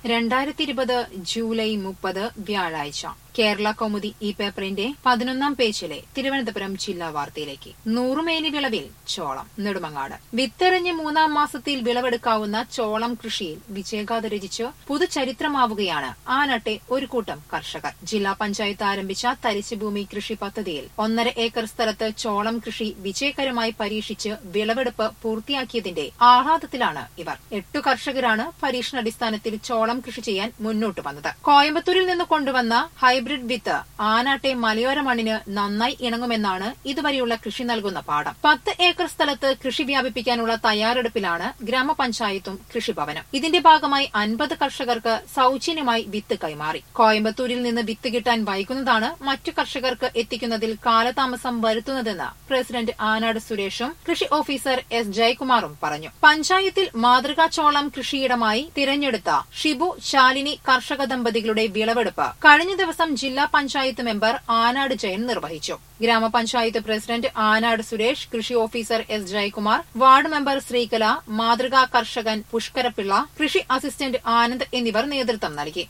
രണ്ടായിരത്തി ഇരുപത് ജൂലൈ മുപ്പത് വ്യാഴാഴ്ച കേരള കൗമുദി ഈ പേപ്പറിന്റെ പതിനൊന്നാം പേജിലെ തിരുവനന്തപുരം ജില്ലാ വാർത്തയിലേക്ക് നൂറുമേനി വിളവിൽ ചോളം നെടുമങ്ങാട് വിത്തെറിഞ്ഞ് മൂന്നാം മാസത്തിൽ വിളവെടുക്കാവുന്ന ചോളം കൃഷിയിൽ വിജയഗാഥ രചിച്ച് പുതുചരിത്രമാവുകയാണ് ആനട്ടെ ഒരു കൂട്ടം കർഷകർ ജില്ലാ പഞ്ചായത്ത് ആരംഭിച്ച തരിശുഭൂമി കൃഷി പദ്ധതിയിൽ ഒന്നര ഏക്കർ സ്ഥലത്ത് ചോളം കൃഷി വിജയകരമായി പരീക്ഷിച്ച് വിളവെടുപ്പ് പൂർത്തിയാക്കിയതിന്റെ ആഹ്ലാദത്തിലാണ് ഇവർ എട്ടു കർഷകരാണ് പരീക്ഷണാടിസ്ഥാനത്തിൽ ചോളം കൃഷി ചെയ്യാൻ മുന്നോട്ട് വന്നത് കോയമ്പത്തൂരിൽ നിന്ന് കൊണ്ടുവന്ന ഹൈബ്രിഡ് വിത്ത് ആനാട്ടെ മലയോര മണ്ണിന് നന്നായി ഇണങ്ങുമെന്നാണ് ഇതുവരെയുള്ള കൃഷി നൽകുന്ന പാഠം പത്ത് ഏക്കർ സ്ഥലത്ത് കൃഷി വ്യാപിപ്പിക്കാനുള്ള തയ്യാറെടുപ്പിലാണ് ഗ്രാമപഞ്ചായത്തും കൃഷിഭവനും ഇതിന്റെ ഭാഗമായി അൻപത് കർഷകർക്ക് സൌജന്യമായി വിത്ത് കൈമാറി കോയമ്പത്തൂരിൽ നിന്ന് വിത്ത് കിട്ടാൻ വൈകുന്നതാണ് മറ്റു കർഷകർക്ക് എത്തിക്കുന്നതിൽ കാലതാമസം വരുത്തുന്നതെന്ന് പ്രസിഡന്റ് ആനാട് സുരേഷും കൃഷി ഓഫീസർ എസ് ജയകുമാറും പറഞ്ഞു പഞ്ചായത്തിൽ മാതൃകാ ചോളം കൃഷിയിടമായി തിരഞ്ഞെടുത്ത ഷിബു ശാലിനി കർഷക ദമ്പതികളുടെ വിളവെടുപ്പ് കഴിഞ്ഞ ദിവസം ജില്ലാ പഞ്ചായത്ത് മെമ്പർ ആനാട് ജയൻ നിർവഹിച്ചു ഗ്രാമപഞ്ചായത്ത് പ്രസിഡന്റ് ആനാട് സുരേഷ് കൃഷി officer S Jayakumar ward member Sreekala മാതൃകാ കർഷകൻ പുഷ്കരപിള്ള കൃഷി അസിസ്റ്റന്റ് ആനന്ദ് എന്നിവർ നേതൃത്വം നൽകി